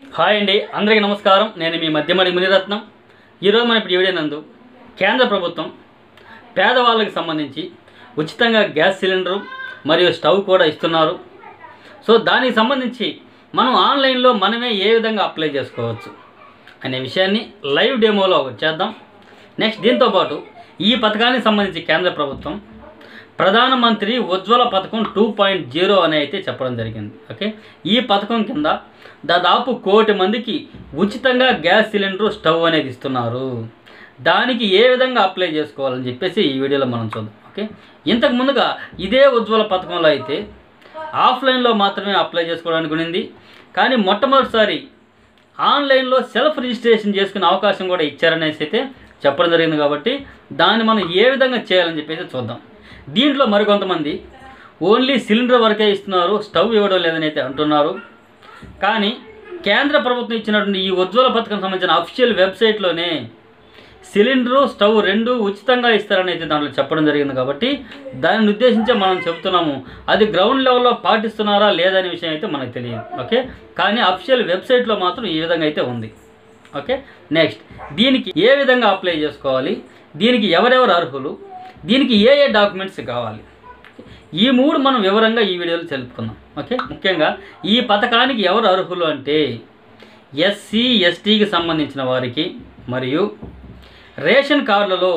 hi అండి అందరికీ నమస్కారం నేను మీ మధ్యమడి మునిరత్నం ఈరోజు మన ఇప్పుడు ఈ వీడియో నందు కేంద్ర ప్రభుత్వం పేదవాళ్ళకి సంబంధించి ఉచితంగా గ్యాస్ సిలిండరు మరియు స్టవ్ కూడా ఇస్తున్నారు సో దానికి సంబంధించి మనం ఆన్లైన్లో మనమే ఏ విధంగా అప్లై చేసుకోవచ్చు అనే విషయాన్ని లైవ్ డెమోలో ఒకటి చేద్దాం నెక్స్ట్ దీంతోపాటు ఈ పథకానికి సంబంధించి కేంద్ర ప్రభుత్వం ప్రధానమంత్రి ఉజ్వల పథకం టూ పాయింట్ జీరో అని అయితే చెప్పడం జరిగింది ఓకే ఈ పథకం కింద దాదాపు కోటి మందికి ఉచితంగా గ్యాస్ సిలిండర్ స్టవ్ అనేది ఇస్తున్నారు దానికి ఏ విధంగా అప్లై చేసుకోవాలని చెప్పేసి ఈ వీడియోలో మనం చూద్దాం ఓకే ఇంతకు ముందుగా ఇదే ఉజ్వల పథకంలో అయితే ఆఫ్లైన్లో మాత్రమే అప్లై చేసుకోవడానికి ఉన్నింది కానీ మొట్టమొదటిసారి ఆన్లైన్లో సెల్ఫ్ రిజిస్ట్రేషన్ చేసుకునే అవకాశం కూడా ఇచ్చారనేసి అయితే చెప్పడం జరిగింది కాబట్టి దాన్ని మనం ఏ విధంగా చేయాలని చెప్పేసి చూద్దాం దీంట్లో మరికొంతమంది ఓన్లీ సిలిండర్ వరకే ఇస్తున్నారు స్టవ్ ఇవ్వడం లేదని అయితే అంటున్నారు కానీ కేంద్ర ప్రభుత్వం ఇచ్చినటువంటి ఈ ఉజ్వల పథకం సంబంధించిన అఫీషియల్ వెబ్సైట్లోనే సిలిండరు స్టవ్ రెండు ఉచితంగా ఇస్తారని అయితే దాంట్లో చెప్పడం జరిగింది కాబట్టి దానిని ఉద్దేశించే మనం చెబుతున్నాము అది గ్రౌండ్ లెవెల్లో పాటిస్తున్నారా లేదనే విషయం అయితే మనకు తెలియదు ఓకే కానీ అఫీషియల్ వెబ్సైట్లో మాత్రం ఈ విధంగా అయితే ఉంది ఓకే నెక్స్ట్ దీనికి ఏ విధంగా అప్లై చేసుకోవాలి దీనికి ఎవరెవరు అర్హులు దీనికి ఏ ఏ డాక్యుమెంట్స్ కావాలి ఈ మూడు మనం వివరంగా ఈ వీడియోలో తెలుపుకుందాం ఓకే ముఖ్యంగా ఈ పథకానికి ఎవరు అర్హులు అంటే ఎస్సీ ఎస్టీకి సంబంధించిన వారికి మరియు రేషన్ కార్డులలో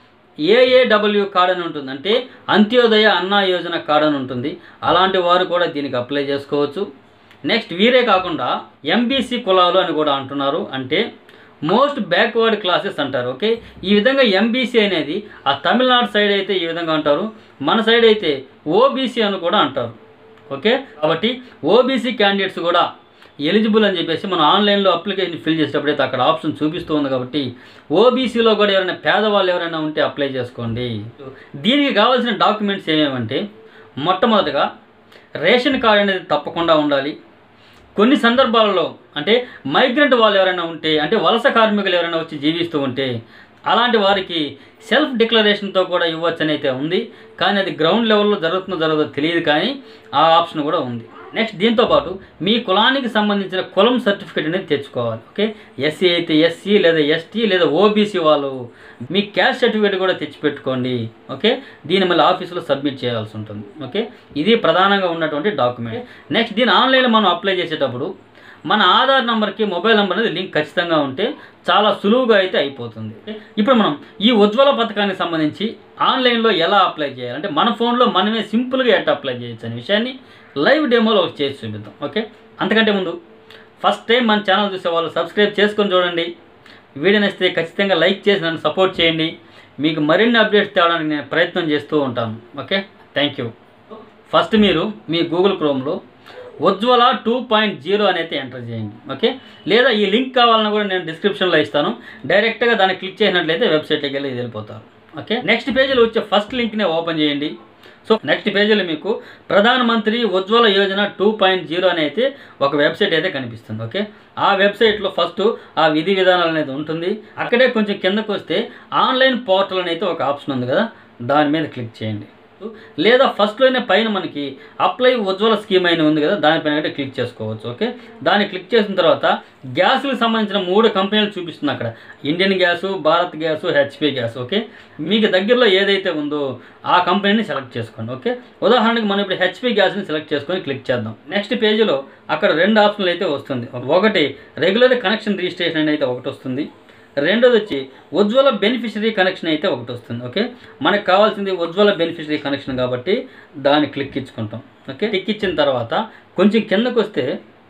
ఏఏడబ్ల్యూ కార్డ్ అని ఉంటుంది అంటే అంత్యోదయ అన్నా యోజన కార్డ్ అని ఉంటుంది అలాంటి వారు కూడా దీనికి అప్లై చేసుకోవచ్చు నెక్స్ట్ వీరే కాకుండా ఎంబీసీ కులాలు అని కూడా అంటున్నారు అంటే మోస్ట్ బ్యాక్వర్డ్ క్లాసెస్ అంటారు ఓకే ఈ విధంగా ఎంబీసీ అనేది ఆ తమిళనాడు సైడ్ అయితే ఈ విధంగా అంటారు మన సైడ్ అయితే ఓబీసీ అని కూడా అంటారు ఓకే కాబట్టి ఓబీసీ క్యాండిడేట్స్ కూడా ఎలిజిబుల్ అని చెప్పేసి మనం ఆన్లైన్లో అప్లికేషన్ ఫిల్ చేసేటప్పుడైతే అక్కడ ఆప్షన్ చూపిస్తూ ఉంది కాబట్టి ఓబీసీలో కూడా ఎవరైనా పేదవాళ్ళు ఎవరైనా ఉంటే అప్లై చేసుకోండి దీనికి కావాల్సిన డాక్యుమెంట్స్ ఏమేమంటే మొట్టమొదటిగా రేషన్ కార్డ్ అనేది తప్పకుండా ఉండాలి కొన్ని సందర్భాలలో అంటే మైగ్రెంట్ వాళ్ళు ఎవరైనా ఉంటే అంటే వలస కార్మికులు ఎవరైనా వచ్చి జీవిస్తూ ఉంటే అలాంటి వారికి సెల్ఫ్ డిక్లరేషన్తో కూడా ఇవ్వచ్చని అయితే ఉంది కానీ అది గ్రౌండ్ లెవెల్లో జరుగుతుందో జరగదో తెలియదు కానీ ఆ ఆప్షన్ కూడా ఉంది నెక్స్ట్ దీంతోపాటు మీ కులానికి సంబంధించిన కులం సర్టిఫికేట్ అనేది తెచ్చుకోవాలి ఓకే ఎస్సీ అయితే ఎస్సీ లేదా ఎస్టీ లేదా ఓబీసీ వాళ్ళు మీ క్యాస్ట్ సర్టిఫికేట్ కూడా తెచ్చిపెట్టుకోండి ఓకే దీన్ని మళ్ళీ ఆఫీసులో సబ్మిట్ చేయాల్సి ఉంటుంది ఓకే ఇది ప్రధానంగా ఉన్నటువంటి డాక్యుమెంట్ నెక్స్ట్ దీని ఆన్లైన్లో మనం అప్లై చేసేటప్పుడు మన ఆధార్ నెంబర్కి మొబైల్ నెంబర్ అనేది లింక్ ఖచ్చితంగా ఉంటే చాలా సులువుగా అయితే అయిపోతుంది ఇప్పుడు మనం ఈ ఉజ్వల పథకానికి సంబంధించి ఆన్లైన్లో ఎలా అప్లై చేయాలి అంటే మన ఫోన్లో మనమే సింపుల్గా ఎట్లా అప్లై చేయొచ్చు అనే విషయాన్ని లైవ్ డెమోలో ఒకటి చేసి చూపిద్దాం ఓకే అంతకంటే ముందు ఫస్ట్ టైం మన ఛానల్ చూసే వాళ్ళు సబ్స్క్రైబ్ చేసుకొని చూడండి వీడియో నచ్చితే ఖచ్చితంగా లైక్ చేసి నన్ను సపోర్ట్ చేయండి మీకు మరిన్ని అప్డేట్స్ తేవడానికి నేను ప్రయత్నం చేస్తూ ఉంటాను ఓకే థ్యాంక్ యూ ఫస్ట్ మీరు మీ గూగుల్ క్రోమ్లో ఉజ్వల టూ పాయింట్ జీరో అనేది ఎంటర్ చేయండి ఓకే లేదా ఈ లింక్ కావాలన్నా కూడా నేను డిస్క్రిప్షన్లో ఇస్తాను డైరెక్ట్గా దాన్ని క్లిక్ చేసినట్లయితే వెబ్సైట్కి వెళ్ళి వెళ్ళిపోతారు ఓకే నెక్స్ట్ పేజీలో వచ్చే ఫస్ట్ లింక్ని ఓపెన్ చేయండి సో నెక్స్ట్ పేజీలో మీకు Pradhanmantri Ujjwala Yojana two point zero అని అయితే ఒక వెబ్సైట్ అయితే కనిపిస్తుంది ఓకే ఆ వెబ్సైట్లో ఫస్ట్ ఆ విధి విధానాలు అనేది ఉంటుంది అక్కడే కొంచెం కిందకు వస్తే ఆన్లైన్ పోర్టల్ అనేది ఒక ఆప్షన్ ఉంది కదా దాని మీద క్లిక్ చేయండి లేదా ఫస్ట్లోనే పైన మనకి అప్లై ఉజ్వల స్కీమ్ అయిన ఉంది కదా దానిపైన అయితే క్లిక్ చేసుకోవచ్చు ఓకే దాన్ని క్లిక్ చేసిన తర్వాత గ్యాస్కి సంబంధించిన మూడు కంపెనీలు చూపిస్తుంది అక్కడ Indian gas Bharat gas HP gas okay మీకు దగ్గరలో ఏదైతే ఉందో ఆ కంపెనీని సెలెక్ట్ చేసుకోండి ఓకే ఉదాహరణకి మనం ఇప్పుడు హెచ్పి గ్యాస్ని సెలెక్ట్ చేసుకొని క్లిక్ చేద్దాం నెక్స్ట్ పేజీలో అక్కడ రెండు ఆప్షన్లు అయితే వస్తుంది ఒకటి రెగ్యులర్ కనెక్షన్ రిజిస్ట్రేషన్ అని అయితే ఒకటి వస్తుంది రెండోది వచ్చి ఉజ్వల బెనిఫిషరీ కనెక్షన్ అయితే ఒకటి వస్తుంది ఓకే మనకు కావాల్సింది ఉజ్వల బెనిఫిషరీ కనెక్షన్ కాబట్టి దాన్ని క్లిక్ ఇచ్చుకుంటాం ఓకే టిక్ ఇచ్చిన తర్వాత కొంచెం కిందకు వస్తే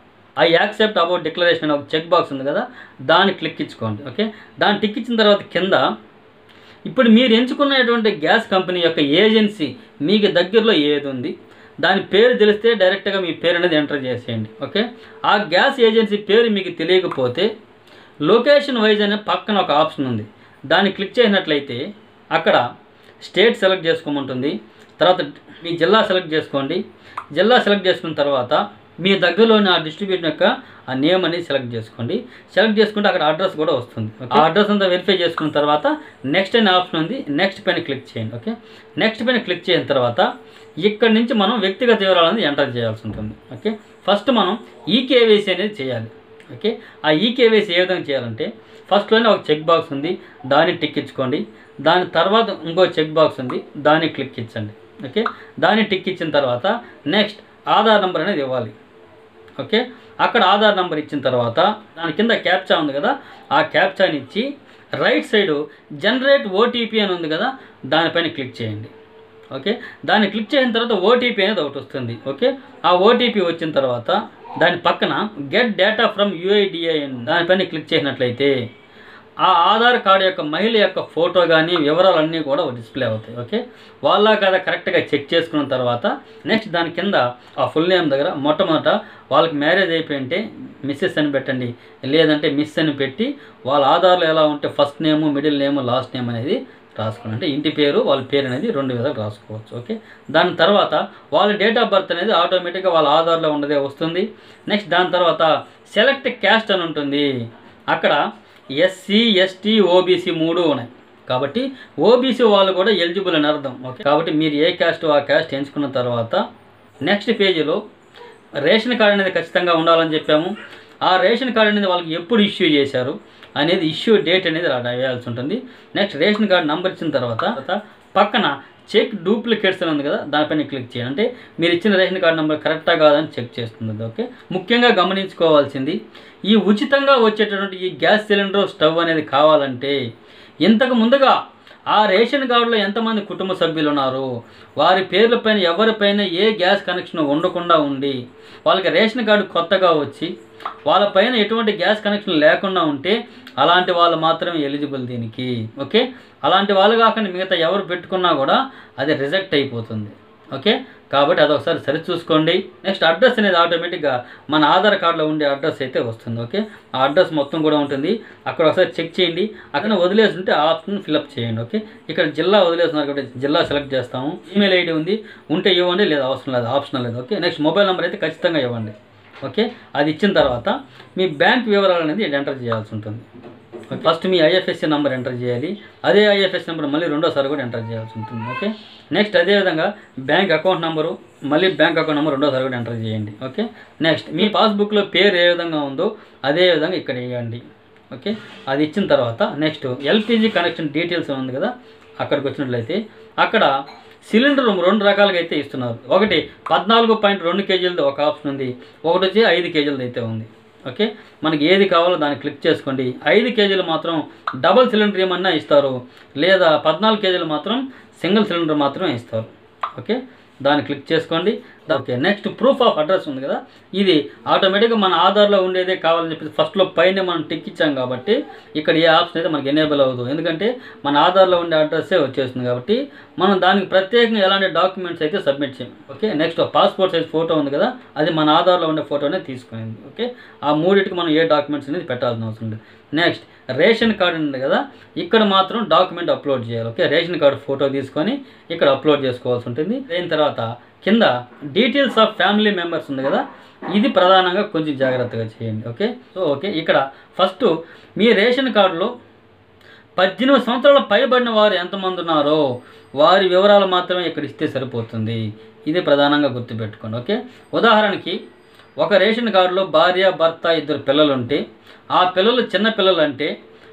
ఐ యాక్సెప్ట్ అబౌట్ డిక్లరేషన్ అనే ఒక చెక్ బాక్స్ ఉంది కదా దాన్ని క్లిక్ ఇచ్చుకోండి ఓకే దాన్ని టిక్ ఇచ్చిన తర్వాత కింద ఇప్పుడు మీరు ఎంచుకున్నటువంటి గ్యాస్ కంపెనీ యొక్క ఏజెన్సీ మీకు దగ్గరలో ఏది ఉంది దాని పేరు తెలిస్తే డైరెక్ట్గా మీ పేరు అనేది ఎంటర్ చేసేయండి ఓకే ఆ గ్యాస్ ఏజెన్సీ పేరు మీకు తెలియకపోతే లొకేషన్ వైజ్ అనే పక్కన ఒక ఆప్షన్ ఉంది దాన్ని క్లిక్ చేసినట్లయితే అక్కడ స్టేట్ సెలెక్ట్ చేసుకోమంటుంది తర్వాత మీ జిల్లా సెలెక్ట్ చేసుకోండి జిల్లా సెలెక్ట్ చేసుకున్న తర్వాత మీ దగ్గరలోని ఆ డిస్ట్రిబ్యూషన్ యొక్క ఆ నేమ్ అనేది సెలెక్ట్ చేసుకోండి సెలెక్ట్ చేసుకుంటే అక్కడ అడ్రస్ కూడా వస్తుంది ఆ అడ్రస్ అంతా వెరిఫై చేసుకున్న తర్వాత నెక్స్ట్ అనే ఆప్షన్ ఉంది నెక్స్ట్ పైన క్లిక్ చేయండి ఓకే నెక్స్ట్ పైన క్లిక్ చేసిన తర్వాత ఇక్కడ నుంచి మనం వ్యక్తిగత వివరాలను ఎంటర్ చేయాల్సి ఉంటుంది ఓకే ఫస్ట్ మనం ఈ కేవైసీ అనేది చేయాలి ఓకే ఆ ఈకేవైసీ ఏ విధంగా చేయాలంటే ఫస్ట్లోనే ఒక చెక్ బాక్స్ ఉంది దాన్ని టిక్ ఇచ్చుకోండి దాని తర్వాత ఇంకో చెక్ బాక్స్ ఉంది దాన్ని క్లిక్ ఇచ్చండి ఓకే దాన్ని టిక్ ఇచ్చిన తర్వాత నెక్స్ట్ ఆధార్ నెంబర్ అనేది ఇవ్వాలి ఓకే అక్కడ ఆధార్ నెంబర్ ఇచ్చిన తర్వాత దాని కింద క్యాప్చా ఉంది కదా ఆ క్యాప్చాని ఇచ్చి రైట్ సైడు జనరేట్ ఓటీపీ అని ఉంది కదా దానిపైన క్లిక్ చేయండి ఓకే దాన్ని క్లిక్ చేసిన తర్వాత ఓటీపీ అనేది ఒకటి వస్తుంది ఓకే ఆ ఓటీపీ వచ్చిన తర్వాత దాని పక్కన గెట్ డేటా ఫ్రమ్ యూఐడిఐఎన్ దానిపైన క్లిక్ చేసినట్లయితే ఆ ఆధార్ కార్డు యొక్క మహిళ యొక్క ఫోటో కానీ వివరాలన్నీ కూడా డిస్ప్లే అవుతాయి ఓకే వాళ్ళ కదా కరెక్ట్గా చెక్ చేసుకున్న తర్వాత నెక్స్ట్ దాని కింద ఆ ఫుల్ నేమ్ దగ్గర మొట్టమొదట వాళ్ళకి మ్యారేజ్ అయిపోయింటే మిస్సెస్ అని పెట్టండి లేదంటే మిస్ అని పెట్టి వాళ్ళ ఆధార్లో ఎలా ఉంటే first name middle name last name అనేది రాసుకోండి అంటే ఇంటి పేరు వాళ్ళ పేరు అనేది రెండు విధాలు రాసుకోవచ్చు ఓకే దాని తర్వాత వాళ్ళ డేట్ ఆఫ్ బర్త్ అనేది ఆటోమేటిక్గా వాళ్ళ ఆధార్లో ఉన్నదే వస్తుంది నెక్స్ట్ దాని తర్వాత సెలెక్ట్ క్యాస్ట్ అని ఉంటుంది అక్కడ ఎస్సీ ఎస్టీ ఓబీసీ మూడు ఉన్నాయి కాబట్టి ఓబీసీ వాళ్ళు కూడా ఎలిజిబుల్ అని అర్థం ఓకే కాబట్టి మీరు ఏ క్యాస్ట్ ఆ క్యాస్ట్ ఎంచుకున్న తర్వాత నెక్స్ట్ పేజీలో రేషన్ కార్డు అనేది ఖచ్చితంగా ఉండాలని చెప్పాము ఆ రేషన్ కార్డు అనేది వాళ్ళకి ఎప్పుడు ఇష్యూ చేశారు అనేది ఇష్యూ డేట్ అనేది రా- వేయాల్సి ఉంటుంది నెక్స్ట్ రేషన్ కార్డు నంబర్ ఇచ్చిన తర్వాత పక్కన చెక్ డూప్లికేట్స్ అని ఉంది కదా దానిపైన క్లిక్ చేయండి అంటే మీరు ఇచ్చిన రేషన్ కార్డు నెంబర్ కరెక్టా కాదని చెక్ చేస్తుంది అది, ఓకే ముఖ్యంగా గమనించుకోవాల్సింది ఈ ఉచితంగా వచ్చేటటువంటి ఈ గ్యాస్ సిలిండర్ స్టవ్ అనేది కావాలంటే ఇంతకు ముందుగా ఆ రేషన్ కార్డులో ఎంతమంది కుటుంబ సభ్యులు ఉన్నారు వారి పేర్లపైన ఎవరిపైన ఏ గ్యాస్ కనెక్షన్ ఉండకుండా ఉండి వాళ్ళకి రేషన్ కార్డు కొత్తగా వచ్చి వాళ్ళపైన ఎటువంటి గ్యాస్ కనెక్షన్ లేకుండా ఉంటే అలాంటి వాళ్ళు మాత్రమే ఎలిజిబుల్ దీనికి ఓకే అలాంటి వాళ్ళు కాకుండా మిగతా ఎవరు పెట్టుకున్నా కూడా అది రిజెక్ట్ అయిపోతుంది ఓకే కాబట్టి అదొకసారి సరి చూసుకోండి నెక్స్ట్ అడ్రస్ అనేది ఆటోమేటిక్గా మన ఆధార్ కార్డులో ఉండే అడ్రస్ అయితే వస్తుంది ఓకే ఆ అడ్రస్ మొత్తం కూడా ఉంటుంది అక్కడ ఒకసారి చెక్ చేయండి అక్కడ వదిలేసి ఉంటే ఆ ఆప్షన్ ఫిల్అప్ చేయండి ఓకే ఇక్కడ జిల్లా వదిలేస్తున్నారు కాబట్టి జిల్లా సెలెక్ట్ చేస్తాము ఈమెయిల్ ఐడి ఉంది ఉంటే ఇవ్వండి లేదా అవసరం లేదు ఆప్షన్ లేదు ఓకే నెక్స్ట్ మొబైల్ నెంబర్ అయితే ఖచ్చితంగా ఇవ్వండి ఓకే అది ఇచ్చిన తర్వాత మీ బ్యాంక్ వివరాలు అనేది ఎంటర్ చేయాల్సి ఉంటుంది ఫస్ట్ మీ ఐఎఫ్ఎస్సి నెంబర్ ఎంటర్ చేయాలి అదే ఐఎఫ్ఎస్ నెంబర్ మళ్ళీ రెండోసారి కూడా ఎంటర్ చేయాల్సి ఉంటుంది ఓకే నెక్స్ట్ అదేవిధంగా బ్యాంక్ అకౌంట్ నెంబరు మళ్ళీ బ్యాంక్ అకౌంట్ నెంబర్ రెండోసారి కూడా ఎంటర్ చేయండి ఓకే నెక్స్ట్ మీ పాస్బుక్లో పేరు ఏ విధంగా ఉందో అదే విధంగా ఇక్కడ వేయండి ఓకే అది ఇచ్చిన తర్వాత నెక్స్ట్ ఎల్పిజి కనెక్షన్ డీటెయిల్స్ ఉంది కదా అక్కడికి వచ్చినట్లయితే అక్కడ సిలిండర్ రెండు రకాలుగా అయితే ఇస్తున్నారు ఒకటి పద్నాలుగు పాయింట్ రెండు కేజీలది ఒక ఆప్షన్ ఉంది ఒకటి వచ్చి ఐదు కేజీలది అయితే ఉంది ఓకే మనకి ఏది కావాలో దాన్ని క్లిక్ చేసుకోండి ఐదు కేజీలు మాత్రం డబల్ సిలిండర్ ఏమన్నా ఇస్తారు లేదా పద్నాలుగు కేజీలు మాత్రం సింగిల్ సిలిండర్ మాత్రమే ఇస్తారు ఓకే దాన్ని క్లిక్ చేసుకోండి okay next proof of address ఉంది కదా ఇది ఆటోమేటిక్గా మన ఆధార్లో ఉండేదే కావాలని చెప్పి ఫస్ట్లో పైన మనం టిక్ ఇచ్చాం కాబట్టి ఇక్కడ ఏ ఆప్షన్ అయితే మనకి ఎనేబుల్ అవ్వదు ఎందుకంటే మన ఆధార్లో ఉండే అడ్రస్సే వచ్చేస్తుంది కాబట్టి మనం దానికి ప్రత్యేకంగా ఎలాంటి డాక్యుమెంట్స్ అయితే సబ్మిట్ చేయం okay next passport size photo ఉంది కదా అది మన ఆధార్లో ఉండే ఫోటోనే తీసుకునేది ఓకే ఆ మూడింటికి మనం ఏ డాక్యుమెంట్స్ అనేది పెట్టాల్సిన అవసరం లేదు నెక్స్ట్ రేషన్ కార్డు ఉంది కదా ఇక్కడ మాత్రం డాక్యుమెంట్ అప్లోడ్ చేయాలి ఓకే రేషన్ కార్డు ఫోటో తీసుకొని ఇక్కడ అప్లోడ్ చేసుకోవాల్సి ఉంటుంది అయిన తర్వాత కింద డీటెయిల్స్ ఆఫ్ ఫ్యామిలీ మెంబర్స్ ఉంది కదా ఇది ప్రధానంగా కొంచెం జాగ్రత్తగా చేయండి ఓకే సో ఓకే ఇక్కడ ఫస్ట్ మీ రేషన్ కార్డులో పద్దెనిమిది సంవత్సరాల పైబడిన వారు ఎంతమంది ఉన్నారో వారి వివరాలు మాత్రమే ఇక్కడ ఇస్తే సరిపోతుంది ఇది ప్రధానంగా గుర్తుపెట్టుకోండి ఓకే ఉదాహరణకి ఒక రేషన్ కార్డులో భార్య భర్త ఇద్దరు పిల్లలు ఉంటే ఆ పిల్లలు చిన్న పిల్లలు అంటే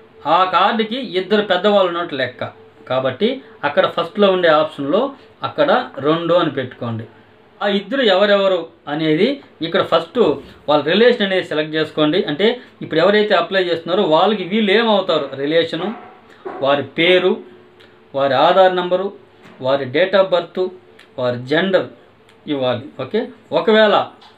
ఆ కార్డుకి ఇద్దరు పెద్దవాళ్ళు ఉన్నట్టు లెక్క కాబట్టి అక్కడ ఫస్ట్లో ఉండే ఆప్షన్లో అక్కడ రెండు అని పెట్టుకోండి ఆ ఇద్దరు ఎవరెవరు అనేది ఇక్కడ ఫస్ట్ వాళ్ళ రిలేషన్ అనేది సెలెక్ట్ చేసుకోండి అంటే ఇప్పుడు ఎవరైతే అప్లై చేస్తున్నారో వాళ్ళకి వీళ్ళు ఏమవుతారు రిలేషను వారి పేరు వారి ఆధార్ నంబరు వారి డేట్ ఆఫ్ బర్త్ వారి జెండర్ ఇవ్వాలి ఓకే ఒకవేళ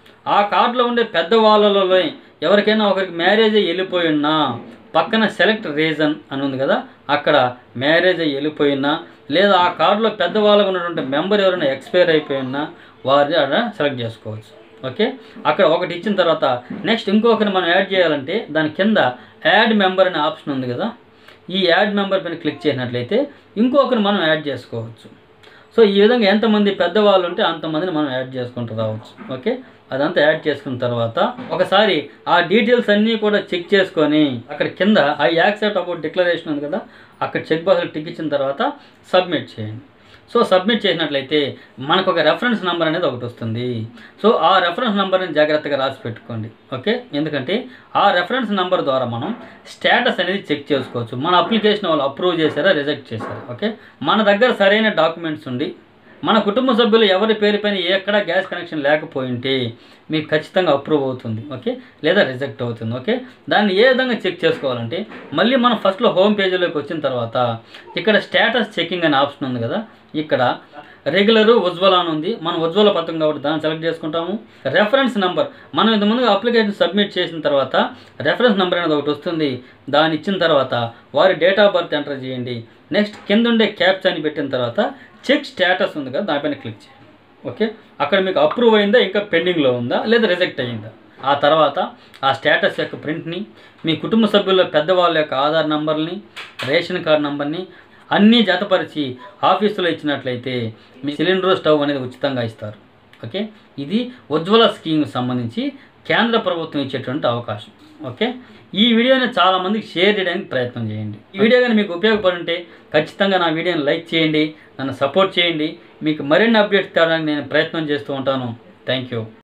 ఆ కార్డులో ఉండే పెద్ద వాళ్ళలో ఎవరికైనా ఒకరికి మ్యారేజ్ అయ్యి వెళ్ళిపోయి ఉన్నా పక్కన సెలెక్ట్ రీజన్ అని ఉంది కదా అక్కడ మ్యారేజ్ అయ్యి వెళ్ళిపోయినా లేదా ఆ కార్డులో పెద్దవాళ్ళకు ఉన్నటువంటి మెంబర్ ఎవరైనా ఎక్స్పైర్ అయిపోయినా వారిని అక్కడ సెలెక్ట్ చేసుకోవచ్చు ఓకే అక్కడ ఒకటి ఇచ్చిన తర్వాత నెక్స్ట్ ఇంకొకరిని మనం యాడ్ చేయాలంటే దాని కింద యాడ్ మెంబర్ అనే ఆప్షన్ ఉంది కదా ఈ యాడ్ మెంబర్ పైన క్లిక్ చేసినట్లయితే ఇంకొకరిని మనం యాడ్ చేసుకోవచ్చు సో ఈ విధంగా ఎంతమంది పెద్దవాళ్ళు ఉంటే అంతమందిని మనం యాడ్ చేసుకుంటూ రావచ్చు ఓకే అదంతా యాడ్ చేసుకున్న తర్వాత ఒకసారి ఆ డీటెయిల్స్ అన్నీ కూడా చెక్ చేసుకొని అక్కడ కింద ఐ యాక్సెప్ట్ అబౌట్ డిక్లరేషన్ ఉంది కదా అక్కడ చెక్ బాక్స్ టిక్ ఇచ్చిన తర్వాత సబ్మిట్ చేయండి సో సబ్మిట్ చేసినట్లయితే మనకు ఒక రెఫరెన్స్ నెంబర్ అనేది ఒకటి వస్తుంది సో ఆ రెఫరెన్స్ నెంబర్ని జాగ్రత్తగా రాసి పెట్టుకోండి ఓకే ఎందుకంటే ఆ రెఫరెన్స్ నెంబర్ ద్వారా మనం స్టేటస్ అనేది చెక్ చేసుకోవచ్చు మన అప్లికేషన్ వాళ్ళు అప్రూవ్ చేశారా రిజెక్ట్ చేశారా ఓకే మన దగ్గర సరైన డాక్యుమెంట్స్ ఉండి మన కుటుంబ సభ్యులు ఎవరి పేరుపైన ఎక్కడ గ్యాస్ కనెక్షన్ లేకపోయింటే మీకు ఖచ్చితంగా అప్రూవ్ అవుతుంది ఓకే లేదా రిజెక్ట్ అవుతుంది ఓకే దాన్ని ఏ విధంగా చెక్ చేసుకోవాలంటే మళ్ళీ మనం ఫస్ట్లో హోమ్ పేజీలోకి వచ్చిన తర్వాత ఇక్కడ స్టేటస్ చెకింగ్ అనే ఆప్షన్ ఉంది కదా ఇక్కడ రెగ్యులర్ ఉజ్వల అని ఉంది మనం ఉజ్వల పథకం కాబట్టి దాన్ని సెలెక్ట్ చేసుకుంటాము రెఫరెన్స్ నెంబర్ మనం ఇంత ముందుగా అప్లికేషన్ సబ్మిట్ చేసిన తర్వాత రెఫరెన్స్ నెంబర్ అనేది ఒకటి వస్తుంది దాన్ని ఇచ్చిన తర్వాత వారి డేట్ ఆఫ్ బర్త్ ఎంటర్ చేయండి నెక్స్ట్ కింద ఉండే క్యాప్చా అని పెట్టిన తర్వాత చెక్ స్టేటస్ ఉంది కదా దానిపైన క్లిక్ చేయండి ఓకే అక్కడ మీకు అప్రూవ్ అయిందా ఇంకా పెండింగ్లో ఉందా లేదా రిజెక్ట్ అయ్యిందా ఆ తర్వాత ఆ స్టేటస్ యొక్క ప్రింట్ని మీ కుటుంబ సభ్యుల పెద్దవాళ్ళ యొక్క ఆధార్ నంబర్ని రేషన్ కార్డ్ నంబర్ని అన్నీ జతపరిచి ఆఫీసులో ఇచ్చినట్లయితే మీ సిలిండర్ స్టవ్ అనేది ఉచితంగా ఇస్తారు ఓకే ఇది ఉజ్వల స్కీమ్ సంబంధించి కేంద్ర ప్రభుత్వం ఇచ్చేటువంటి అవకాశం ఓకే ఈ వీడియోని చాలా మందికి షేర్ చేయడానికి ప్రయత్నం చేయండి ఈ వీడియో కానీ మీకు ఉపయోగపడి ఉంటే ఖచ్చితంగా నా వీడియోని లైక్ చేయండి నన్ను సపోర్ట్ చేయండి మీకు మరిన్ని అప్డేట్స్ తేవడానికి నేను ప్రయత్నం చేస్తూ ఉంటాను థ్యాంక్ యూ